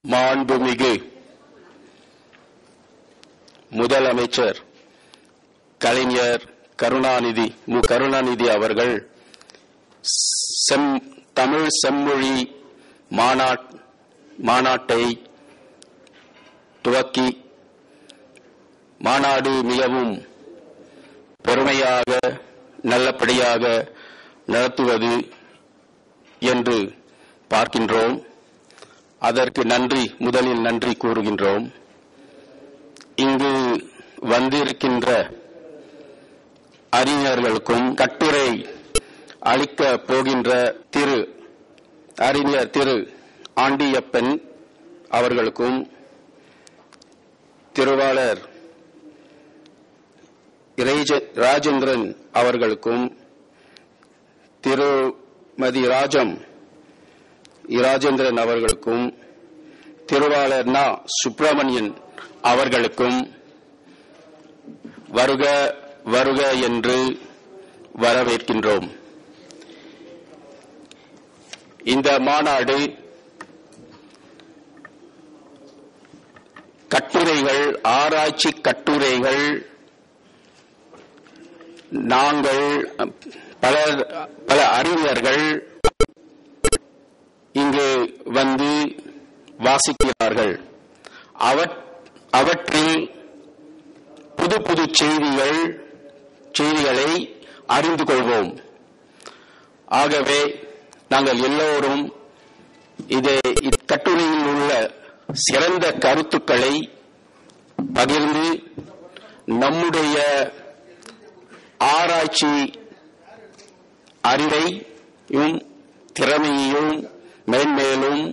மாண்புமிகு முதலமைச்சர் கலைஞர் கருணாநிதி மு கருணாநிதி அவர்கள் செம் தமிழ் செம்மொழி மாநாட் மாநாட்டை துவக்கி மாநாடு மிகவும் பெருமையாக நல்லபடியாக நடத்துவது என்று பார்க்கின்றோம் அதற்கு நன்றி முதலில் நன்றி கூறுகின்றோம் இங்கு வந்திருக்கின்ற அறிஞர்களுக்கும் கட்டுரை அளிக்க போகின்ற திரு அறிஞர் திரு ஆண்டியப்பன் அவர்களுக்கும் திருவாளர் இறைஜ- ராஜேந்திரன் அவர்களுக்கும் திருமதி ராஜம் இராஜேந்திரன் அவர்களுக்கும் திருவாளர் நா சுப்பிரமணியன் அவர்களுக்கும் வருக வருக என்று வரவேற்கின்றோம் இந்த மாநாடு கட்டுரைகள் ஆராய்ச்சி கட்டுரைகள் நாங்கள் பல பல அறிஞர்கள் இங்கு வந்து வாசிக்கிறார்கள் அவற்- அவற்றில் புது புது செய்திகள் செய்திகளை அறிந்து கொள்வோம் ஆகவே நாங்கள் எல்லோரும் இதை இக்கட்டுரையில் உள்ள சிறந்த கருத்துக்களை பகிர்ந்து நம்முடைய ஆராய்ச்சி அறிவையும் திறமையையும் மேன்மேலும்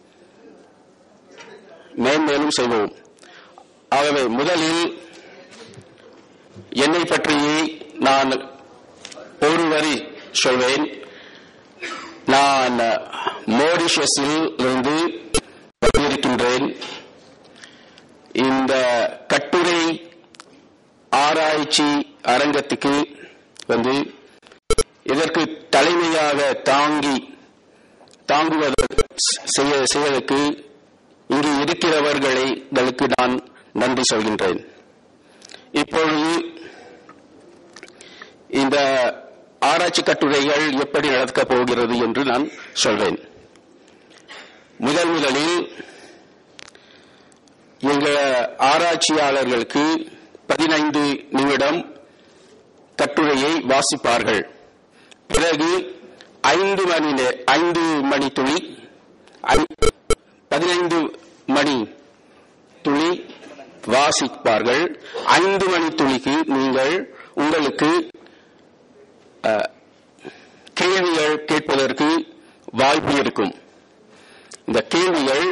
மேன்மேலும் செய்வோம் ஆகவே முதலில் என்னை பற்றி நான் ஒரு வரி சொல்வேன் நான் மோரிஷஸில் இருந்து வந்திருக்கின்றேன் இந்த கட்டுரை ஆராய்ச்சி அரங்கத்துக்கு வந்து இதற்கு தலைமையாக தாங்கி தாங்குவதற்கு செய்ய செய்வதற்கு இங்கு இருக்கிறவர்களுக்கு நான் நன்றி சொல்கின்றேன் இப்பொழுது இந்த ஆராய்ச்சி கட்டுரைகள் எப்படி நடக்கப் போகிறது என்று நான் சொல்வேன் முதல் முதலில் எங்கள் ஆராய்ச்சியாளர்களுக்கு பதினைந்து நிமிடம் கட்டுரையை வாசிப்பார்கள் பிறகு ஐந்து மணி நே- ஐந்து மணி துளி ஐ- பதினைந்து மணி துளி வாசிப்பார்கள் ஐந்து மணி துளிக்கு நீங்கள் உங்களுக்கு அஹ், கேள்விகள் கேட்பதற்கு வாய்ப்பு இருக்கும் இந்த கேள்விகள்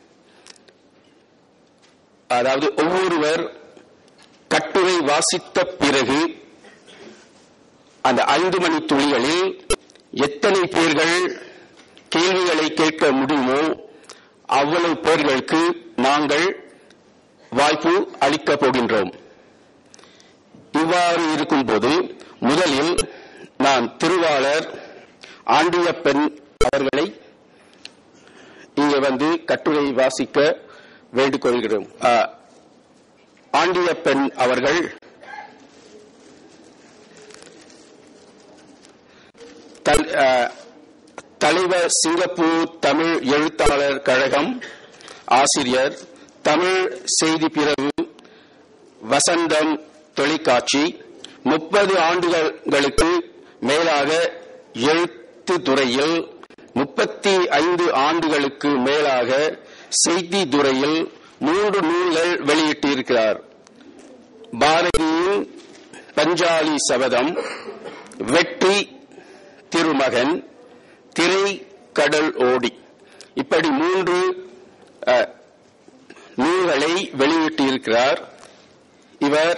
அதாவது ஒவ்வொருவர் கட்டுரை வாசித்த பிறகு அந்த ஐந்து மணி துளிகளில் எத்தனை பேர்கள் கேள்விகளை கேட்க முடியுமோ அவ்வளவு பேர்களுக்கு நாங்கள் வாய்ப்பு அளிக்கப் போகின்றோம் இவ்வாறு இருக்கும்போது முதலில் நான் திருவாளர் ஆண்டியப்பன் அவர்களை இங்கே வந்து கட்டுரை வாசிக்க வேண்டிக்கொள்கிறோம் ஆ, ஆண்டியப்பன் அவர்கள் தல்- ஆ, தலைவர் சிங்கப்பூர் தமிழ் எழுத்தாளர் கழகம் ஆசிரியர் தமிழ் செய்தி பிரிவு வசந்தம் தொலைக்காட்சி முப்பது ஆண்டுகளுக்கு மேலாக எழுத்து துறையில் முப்பத்தி ஐந்து ஆண்டுகளுக்கு மேலாக செய்தி துறையில் மூன்று நூல்கள் வெளியிட்டிருக்கிறார் பாரதியின் பஞ்சாலி சபதம் வெற்றி திருமகன் திரை கடல் ஓடி இப்படி மூன்று அஹ், நூல்களை வெளியிட்டிருக்கிறார் இவர்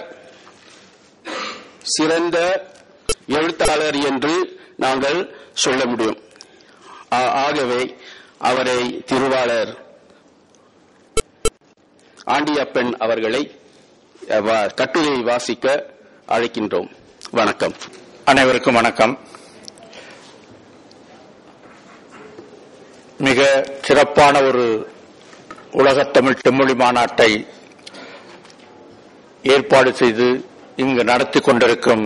சிறந்த எழுத்தாளர் என்று நாங்கள் சொல்ல முடியும் ஆ- ஆகவே அவரை திருவாளர் ஆண்டியப்பன் அவர்களை அஹ், வா- கட்டுரையை வாசிக்க அழைக்கின்றோம் வணக்கம் அனைவருக்கும் வணக்கம் மிக சிறப்பான ஒரு உலகத் தமிழ் செம்மொழி மாநாட்டை ஏற்பாடு செய்து இங்கு நடத்தி கொண்டிருக்கும்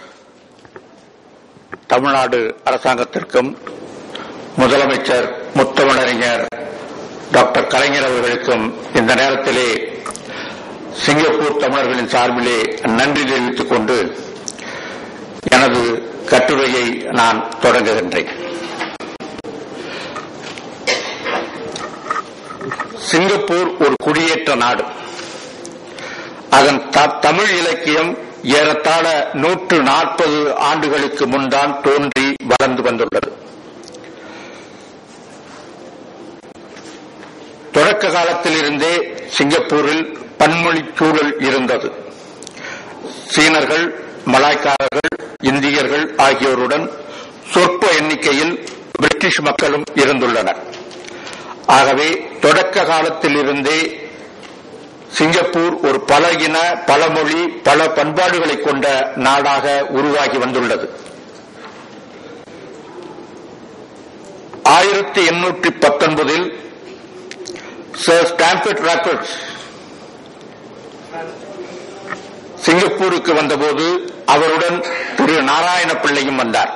தமிழ்நாடு அரசாங்கத்திற்கும் முதலமைச்சர் முத்தமிழறிஞர் டாக்டர் கலைஞர் அவர்களுக்கும் இந்த நேரத்திலே சிங்கப்பூர் தமிழர்களின் சார்பிலே நன்றி தெரிவித்துக் கொண்டு எனது கட்டுரையை நான் தொடங்குகின்றேன் சிங்கப்பூர் ஒரு குடியேற்ற நாடு அதன் த- தமிழ் இலக்கியம் ஏறத்தாழ நூற்று நாற்பது ஆண்டுகளுக்கு முன்தான் தோன்றி வளர்ந்து வந்துள்ளது தொடக்க காலத்திலிருந்தே சிங்கப்பூரில் பன்மொழி சூழல் இருந்தது சீனர்கள் மலாய்க்காரர்கள் இந்தியர்கள் ஆகியோருடன் சொற்ப எண்ணிக்கையில் பிரிட்டிஷ் மக்களும் இருந்துள்ளனர் ஆகவே தொடக்க காலத்திலிருந்தே சிங்கப்பூர் ஒரு பல இன பல மொழி பல பண்பாடுகளை கொண்ட நாடாக உருவாகி வந்துள்ளது ஆயிரத்தி எண்ணூற்றி பத்தொன்பதில் சர் ஸ்டாம்பர்ட் ராக்கர்ட்ஸ் சிங்கப்பூருக்கு வந்தபோது அவருடன் திரு நாராயண பிள்ளையும் வந்தார்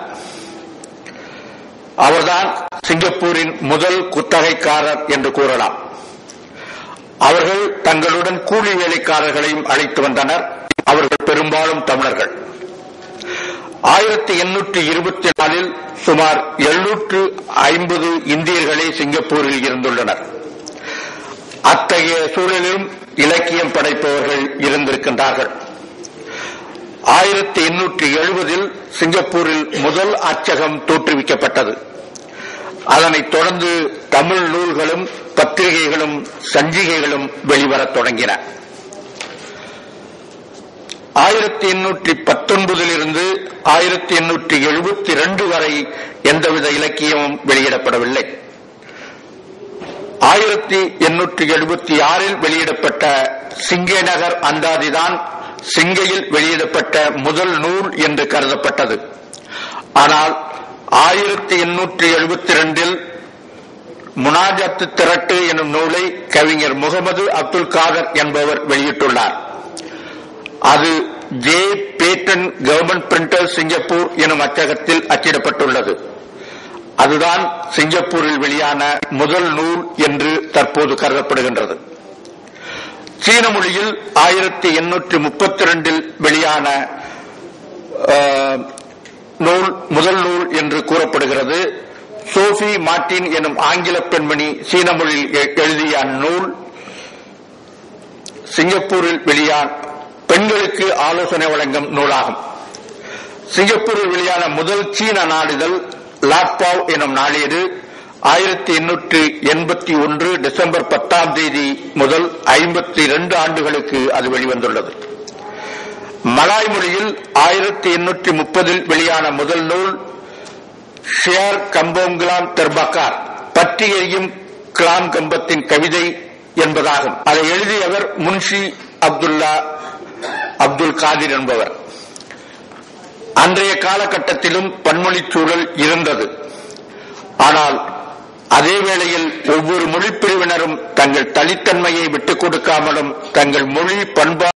அவர்தான் சிங்கப்பூரின் முதல் குத்தகைக்காரர் என்று கூறலாம் அவர்கள் தங்களுடன் கூலி வேலைக்காரர்களையும் அழைத்து வந்தனர் அவர்கள் பெரும்பாலும் தமிழர்கள் ஆயிரத்தி எண்ணூற்றி இருபத்தி நாலில் சுமார் எழுநூற்று ஐம்பது இந்தியர்களே சிங்கப்பூரில் இருந்துள்ளனர் அத்தகைய சூழலிலும் இலக்கியம் படைப்பவர்கள் இருந்திருக்கின்றார்கள் ஆயிரத்தி எண்ணூற்றி எழுபதில் சிங்கப்பூரில் முதல் அச்சகம் தோற்றுவிக்கப்பட்டது அதனைத் தொடர்ந்து தமிழ் நூல்களும் பத்திரிகைகளும் சஞ்சிகைகளும் வெளிவரத் தொடங்கின ஆயிரத்தி எண்ணூற்றி பத்தொன்பதிலிருந்து ஆயிரத்தி எண்ணூற்றி எழுபத்தி ரெண்டு வரை எந்தவித இலக்கியமும் வெளியிடப்படவில்லை ஆயிரத்தி எண்ணூற்றி எழுபத்தி ஆறில் வெளியிடப்பட்ட சிங்கே நகர் அந்தாதிதான் சிங்கையில் வெளியிடப்பட்ட முதல் நூல் என்று கருதப்பட்டது ஆனால் ஆயிரத்தி எண்ணூற்றி எழுபத்தி ரெண்டில் முனாஜத்து திரட்டு எனும் நூலை கவிஞர் முகமது அப்துல் காதர் என்பவர் வெளியிட்டுள்ளார் அது J Patton government printer Singapore எனும் அச்சகத்தில் அச்சிடப்பட்டுள்ளது அதுதான் சிங்கப்பூரில் வெளியான முதல் நூல் என்று தற்போது கருதப்படுகின்றது சீன மொழியில் ஆயிரத்தி எண்ணூற்றி முப்பத்தி ரெண்டில் வெளியான அஹ், நூல் முதல் நூல் என்று கூறப்படுகிறது சோஃபி மார்டின் எனும் ஆங்கில பெண்மணி சீன மொழியில் எ- எழுதிய அந்நூல் சிங்கப்பூரில் வெளியான பெண்களுக்கு ஆலோசனை வழங்கும் நூலாகும் சிங்கப்பூரில் வெளியான முதல் சீன நாளிதழ் லாட்பாவ் எனும் நாளேடு ஆயிரத்தி எண்ணூற்று எண்பத்தி ஒன்று டிசம்பர் பத்தாம் தேதி முதல் ஐம்பத்தி இரண்டு ஆண்டுகளுக்கு அது வெளிவந்துள்ளது மலாய் மொழியில் ஆயிரத்தி எண்ணூற்றி முப்பதில் வெளியான முதல் நூல் ஷியார் கம்போங்கிலாம் தெர்பக்கார் பற்றி எரியும் கிளாம் கம்பத்தின் கவிதை என்பதாகும் அதை எழுதியவர் முன்ஷி அப்துல்லா அப்துல் காதிர் என்பவர் அன்றைய காலகட்டத்திலும் பன்மொழிச் சூழல் இருந்தது ஆனால் அதே வேளையில் ஒவ்வொரு மொழிப் பிரிவினரும் தங்கள் தனித்தன்மையை விட்டுக் கொடுக்காமலும் தங்கள் மொழி பண்பாடு